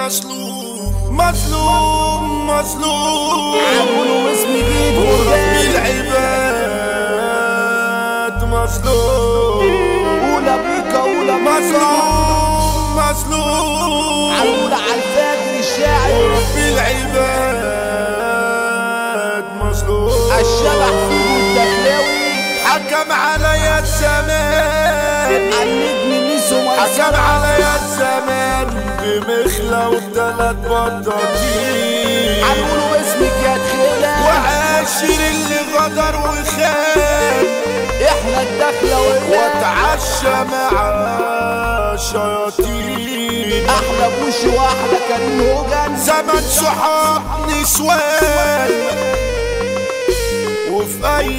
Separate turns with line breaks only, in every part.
مظلوم مظلوم مظلوم
عملوا اسم جديد وجاي
العباد مظلوم
أولى بيكا أولى مظلوم
مظلوم مظلوم
عمولة على الفجر الشاعر
بالعباد مظلوم
الشبح فيه الدخلاوي
حكم عليا الزمان
النجم ميسو
حكم
مرسلة
عليا الزمان بمخلة وثلاث بطاطين
هنقولوا اسمك يا تخيلة
وعاشر اللي غدر وخان
احنا الدخلة
واتعشى مع شياطين
احلى بوش واحدة كريم هوجن
زمن صحاب نسوان وفي اي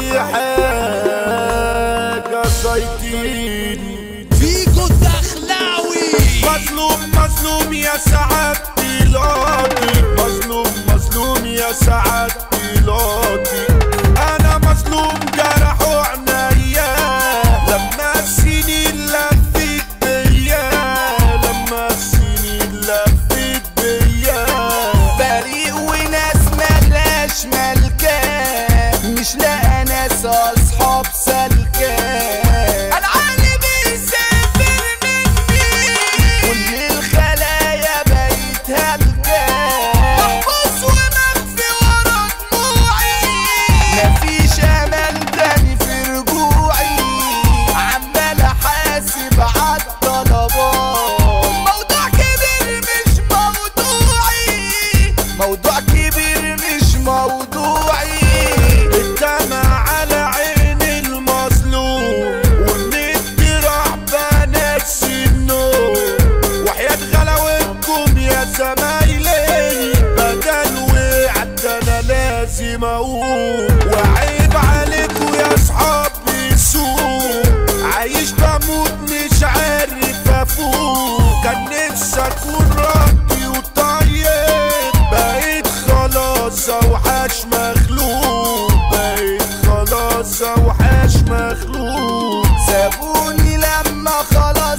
حاجة سايتين
فيكو الدخلاوي
مظلوم مظلوم يا سعاد بيلاطي مظلوم مظلوم يا سعاد بيلاطي انا مظلوم جرحوا عنيا لما السنين لفت بيا لما السنين لفت بيا
فريق وناس ملاش ملكة مش لاقى ناس اصحاب سلكة انا عالي بيسافر مني كل الخلايا بقت هلكة محبوس ومخفي ورا دموعي مفيش امل تاني في رجوعي عمال احاسب عالطلبات موضوع كبير مش موضوعي موضوع كبير مش موضوعي
الدمع على عين المظلوم والنت راح بنفس النوم وحياة غلاوتكم يا زمايلي بدل وعد انا لازم اقوم وعيب عليكم يا اصحابي السوق عايش بموت مش عارف افوق كان نفسي اكون راضي وطيب بقيت خلاص اوحش مخلوق بقيت خلاص اوحش مخلوق
سابوني لما خلاص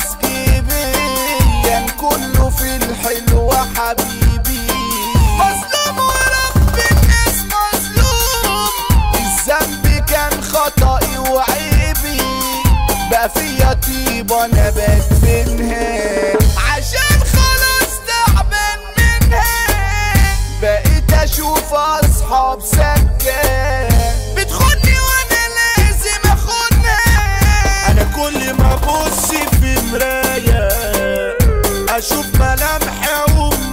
كبر كان كله في الحلو حبيبي مظلوم ورب الناس مظلوم الذنب كان خطأي وعيبي بقى فيا طيبة انا بدفنها عشان خلاص تعبان منها بقيت اشوف اصحاب سكة بتخوني وانا لازم اخونها
انا كل ما ابص في مراية اشوف ملامحي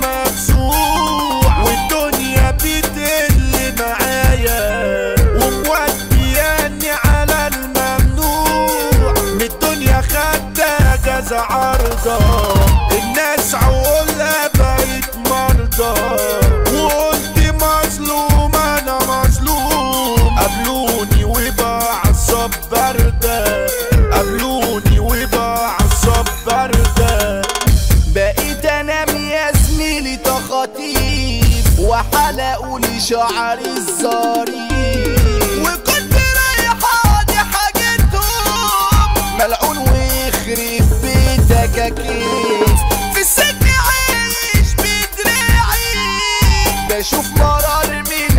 ومفزوع والدنيا بتقل معايا ومودياني على الممنوع من الدنيا خدت كذا عرضة الناس عقولها بقت مرضى وقلت مظلوم انا مظلوم قابلوني وبعصب بردة قابلوني وبعصب بردة
بقيت انام يا زميلي تخاطيف وحلقوا لي شعري الظريف وكنت رايح اقضي حاجتهم ملعون ويخرب بيتك يا كيف في السجن عايش بدراعي بشوف مرار من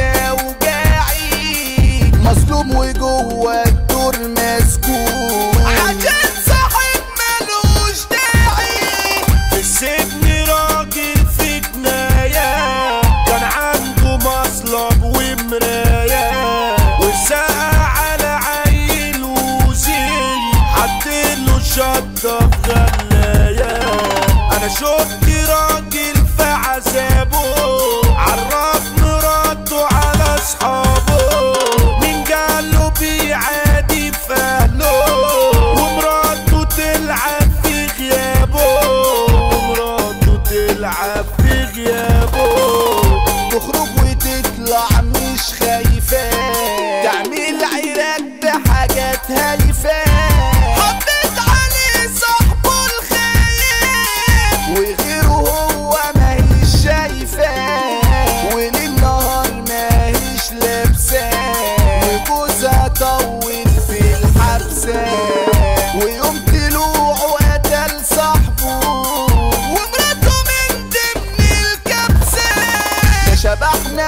اوجاعي مظلوم وجوه الدور مسكون عشان صاحب ملوش داعي
في السجن راجل في جناية كان عنده مصلب ومراية وسقى على عيل وزين حطيله شطة في غلاية أنا شفت راجل في عذابه عرف مراته على أصحابه مين قاله بيعادي في أهله ومراته تلعب في غيابه ومراته تلعب في غيابه
تخرج وتطلع مش خايفة تعمل عراك بحاجات هايفة حطيت عليه صاحبه الخايف وغيره هو ماهيش شايفة وليل نهار ماهيش لابسة وجوزها طول في الحبسة ويوم طلوعه قتل صاحبه ومراته من ضمن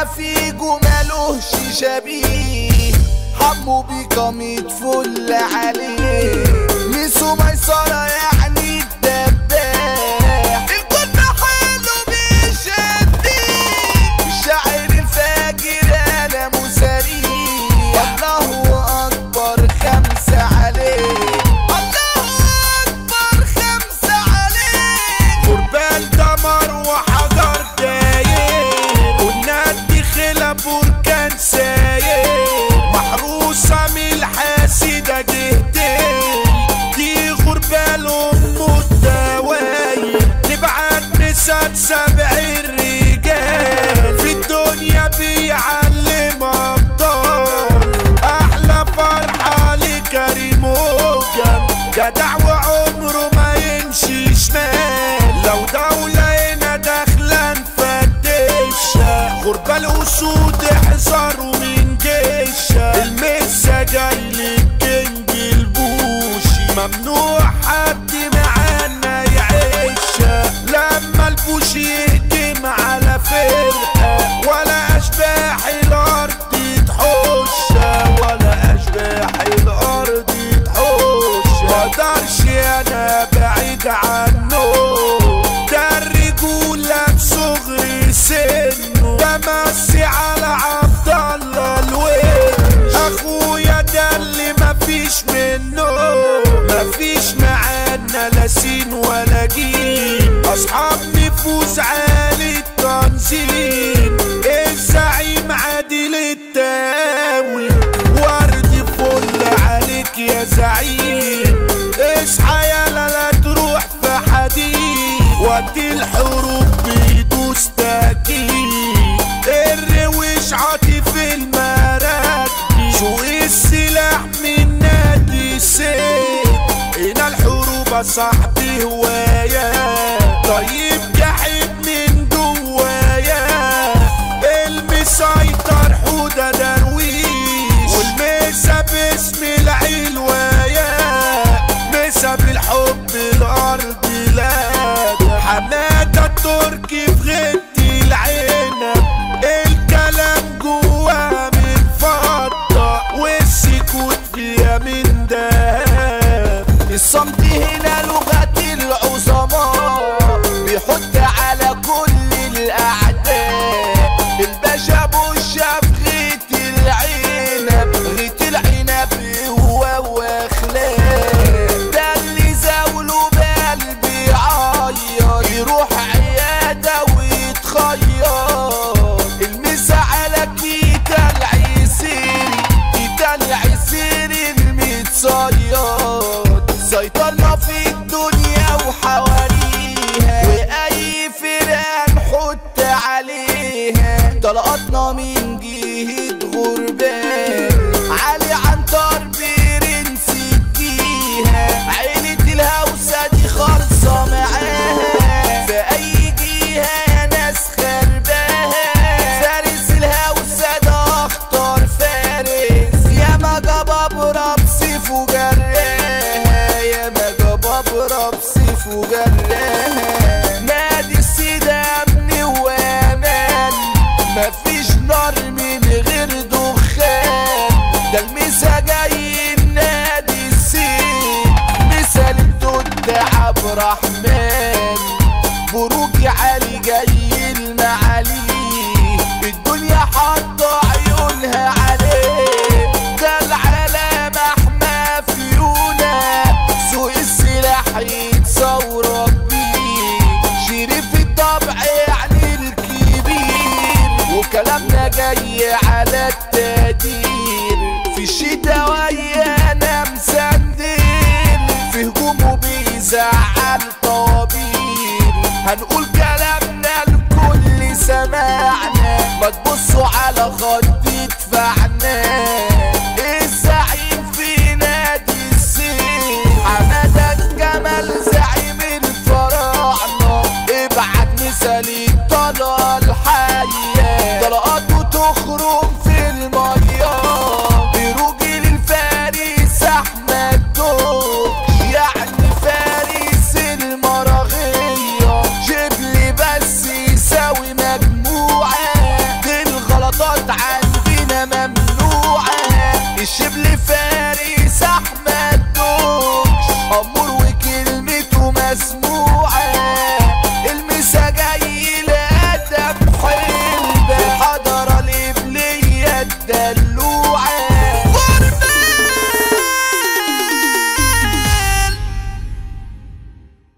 فيجو مالوش شبيه حمو بيكا متفل عليه ميسو ميسرة يعني الدباح الكل حلو بيشديه الشاعر الفاجر انا مساريح الله اكبر خمسة عليه الله اكبر خمسة عليه
قربان دمر وحجر داير والنادي خلا بركان ساير محروسة من الحاسدة جهتين دي غربال أم الدواير نبعت نسات سبع الرجال في الدنيا بيعلم أبطال أحلى فرحة لكريم وجم جدع وعمره ما يمشي شمال لو دولة هنا داخلة نفتشها غربة الأسود احذروا من جيشها المسا جاي للكينج البوشي ممنوع حد معانا يعيشها لما البوش يهجم على فرقة ولا أشباح الأرض تحوشها ولا أشباح الأرض تحوشها مقدرش أنا بعيد عنه ده الرجولة بصغر سنه بمسي على عبد الله الويل أخويا ده اللي مفيش منه مفيش معانا لا سين ولا جيم أصحاب نفوس عالي التنظيم الزعيم عادل التاوي ورد فل عليك يا زعيم اصحى يالا لا تروح في حديد وقت الحروب بيدوس تأكيد الروش عاطف المراكب سوق السلاح من نادي السيف هنا الحروب يا صاحبي هواية طيب جحيم من جوايا المسيطر حودة درويش والمسا باسم العلواية مسا بالحب الأرض لا حمادة التركي في غدي العنب الكلام جوا من فضة والسكوت فيها من دهب
الصمت هنا لغة العظماء بيحط على كل الأعداء الباشا بوشة في غيت العنب غيت العنب هو واخلاق ده اللي زاوله بقلبي يعيط يروح عيادة ويتخيط المسا على كيتا العسيري كيتا العسيري المتصيد سيطرنا في الدنيا وحواليها واي فرقة نحط عليها طلقاتنا من جهة غربان علي عنتر برنس الجيها عيلة الهوسة دي خالصة معاها في اي جهة يا ناس خرباها فارس الهوسة ده اخطر فارس يا ما جباب بسيف وجراها يا ما جباب بسيف وجراها نادي السيدة امن وامان مفيش نار من غير دخان ده المسا جاي النادي السيد مثال الدود عبد الرحمن بروجي عالي جاي المعالي الدنيا حاطة عيونها عليه ده العلامة احمى فيونا سوق السلاح يتصورك بيه شريف الطبع يعني الكبير وكلامنا جاي على التقدير في الشتا ويانا مسندين في هجومه بيزعل طوابير هنقول كلامنا الكل سمعنا ما تبصوا على خط دفاعنا الزعيم في نادي السيف حمادة الجمال زعيم الفراعنة ابعت مثالي